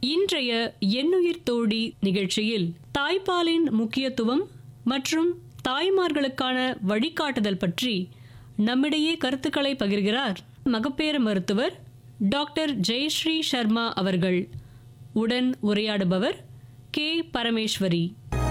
இன்றைய எண்ணுயிர் தோழி நிகழ்ச்சியில் தாய்ப்பாலின் முக்கியத்துவம் மற்றும் தாய்மார்களுக்கான வழிகாட்டுதல் பற்றி நம்மிடையே கருத்துக்களை பகிர்கிறார் மகப்பேறு மருத்துவர் டாக்டர் ஜெயஸ்ரீ சர்மா அவர்கள் உடன் உரையாடுபவர் கே பரமேஸ்வரி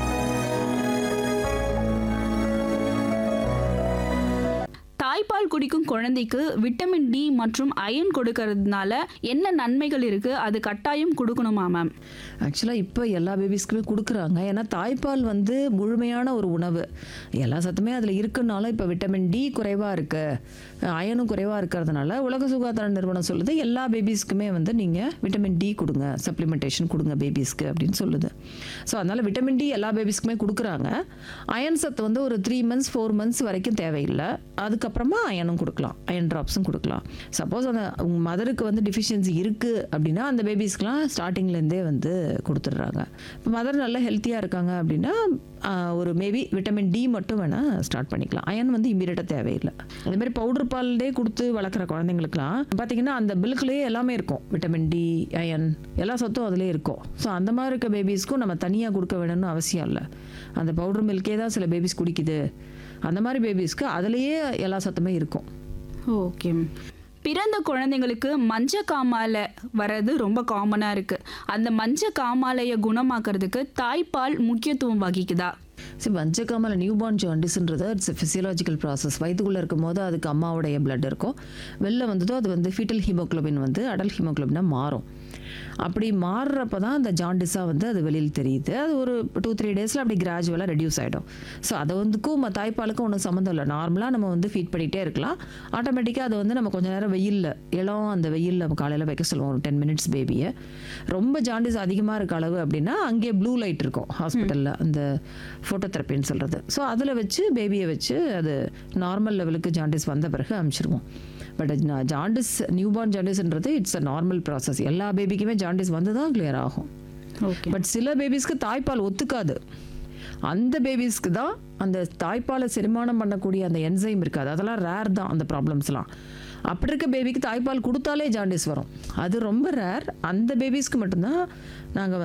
தாய்ப்பால் குடிக்கும் குழந்தைக்கு விட்டமின் டி மற்றும் அயன் கொடுக்கறதுனால என்ன நன்மைகள் இருக்கு அது கட்டாயம் கொடுக்கணுமா மேம் ஆக்சுவலாக இப்போ எல்லா பேபிஸ்க்குமே கொடுக்குறாங்க ஏன்னா தாய்ப்பால் வந்து முழுமையான ஒரு உணவு எல்லா சத்துமே அதில் இருக்குனால இப்போ விட்டமின் டி குறைவாக இருக்குது அயனும் குறைவாக இருக்கிறதுனால உலக சுகாதார நிறுவனம் சொல்லுது எல்லா பேபிஸ்க்குமே வந்து நீங்கள் விட்டமின் டி கொடுங்க சப்ளிமெண்டேஷன் கொடுங்க பேபிஸ்க்கு அப்படின்னு சொல்லுது ஸோ அதனால் விட்டமின் டி எல்லா பேபிஸ்க்குமே கொடுக்குறாங்க அயன் சத்து வந்து ஒரு த்ரீ மந்த்ஸ் ஃபோர் மந்த்ஸ் வரைக்கும் தேவையில்லை அதுக்கப்புறமா அயனும் கொடுக்கலாம் அயன் ட்ராப்ஸும் கொடுக்கலாம் சப்போஸ் அந்த உங்கள் மதருக்கு வந்து டிஃபிஷியன்சி இருக்குது அப்படின்னா அந்த பேபிஸ்க்குலாம் ஸ்டார்டிங்லேருந்தே வந்து கொடுத்துட்றாங்க இப்போ மதர் நல்லா ஹெல்த்தியாக இருக்காங்க அப்படின்னா ஆஹ், ஒரு மேபி விட்டமின் டி மட்டும் வேணால் ஸ்டார்ட் பண்ணிக்கலாம் அயன் வந்து இம்மீடியட்டாக தேவையில்லை அதே மாதிரி பவுடர் பால்லே கொடுத்து வளர்க்குற குழந்தைங்களுக்குலாம் பார்த்தீங்கன்னா அந்த பில்க்லேயே எல்லாமே இருக்கும் விட்டமின் டி அயன் எல்லா சத்தும் அதிலே இருக்கும் ஸோ அந்த மாதிரி இருக்க பேபிஸ்க்கும் நம்ம தனியாக கொடுக்க வேணும்னு அவசியம் இல்லை அந்த பவுடர் மில்கே தான் சில பேபிஸ் குடிக்குது அந்த மாதிரி பேபிஸ்க்கு அதுலேயே எல்லா சத்துமே இருக்கும் ஓகே பிறந்த குழந்தைங்களுக்கு மஞ்ச காமால வர்றது ரொம்ப காமனாக இருக்கு அந்த மஞ்ச காமாலையை குணமாக்குறதுக்கு தாய்ப்பால் முக்கியத்துவம் வகிக்குதா சரி மஞ்சக்காமல் நியூ பார்ன் ஜாண்டிஸ்ன்றது இட்ஸ் ஃபிசியலாஜிக்கல் ப்ராசஸ் வயிற்றுக்குள்ளே இருக்கும் போது அதுக்கு அம்மாவுடைய blood இருக்கும் வெளில வந்ததோ அது வந்து ஃபீட்டல் ஹீமோக்ளோபின் வந்து அடல் ஹீமோக்ளோபினாக மாறும் அப்படி மாறுறப்ப தான் அந்த ஜாண்டிஸாக வந்து அது வெளியில் தெரியுது அது ஒரு டூ த்ரீ டேஸில் அப்படி கிராஜுவலாக ரெடியூஸ் ஆகிடும் ஸோ அதை வந்துக்கும் ம- தாய்ப்பாலுக்கும் ஒன்றும் சம்மந்தம் இல்லை நார்மலாக நம்ம வந்து ஃபீட் பண்ணிகிட்டே இருக்கலாம் ஆட்டோமேட்டிக்காக அது வந்து நம்ம கொஞ்ச நேரம் வெயிலில் இளம் அந்த வெயிலில் நம்ம காலையில் வைக்க சொல்லுவோம் ஒரு டென் மினிட்ஸ் பேபியை ரொம்ப ஜாண்டிஸ் அதிகமாக இருக்க அளவு அப்படின்னா அங்கேயே ப்ளூ லைட் இருக்கும் ஹாஸ்பிட்டலில் அந்த ஃபோட்டோதெரப்பின்னு சொல்கிறது ஸோ அதில் வச்சு பேபியை வச்சு அது நார்மல் லெவலுக்கு ஜாண்டிஸ் வந்த பிறகு அனுப்பிச்சிருவோம் பட் ஜாண்டிஸ் நியூபார்ன் ஜாண்டிஸ்ன்றது இட்ஸ் அ நார்மல் ப்ராசஸ் எல்லா பேபிக்குமே ஜாண்டிஸ் வந்து தான் கிளியர் ஆகும் ஓகே பட் சில பேபிஸ்க்கு தாய்ப்பால் ஒத்துக்காது அந்த பேபிஸ்க்கு தான் அந்த தாய்ப்பாலை செரிமானம் பண்ணக்கூடிய அந்த என்சைம் இருக்காது அதெல்லாம் ரேர் தான் அந்த ப்ராப்ளம்ஸ்லாம் அப்படி இருக்க பேபிக்கு தாய்ப்பால் கொடுத்தாலே ஜாண்டிஸ் வரும் அது ரொம்ப ரேர் அந்த பேபிஸ்க்கு மட்டும்தான் நாங்கள்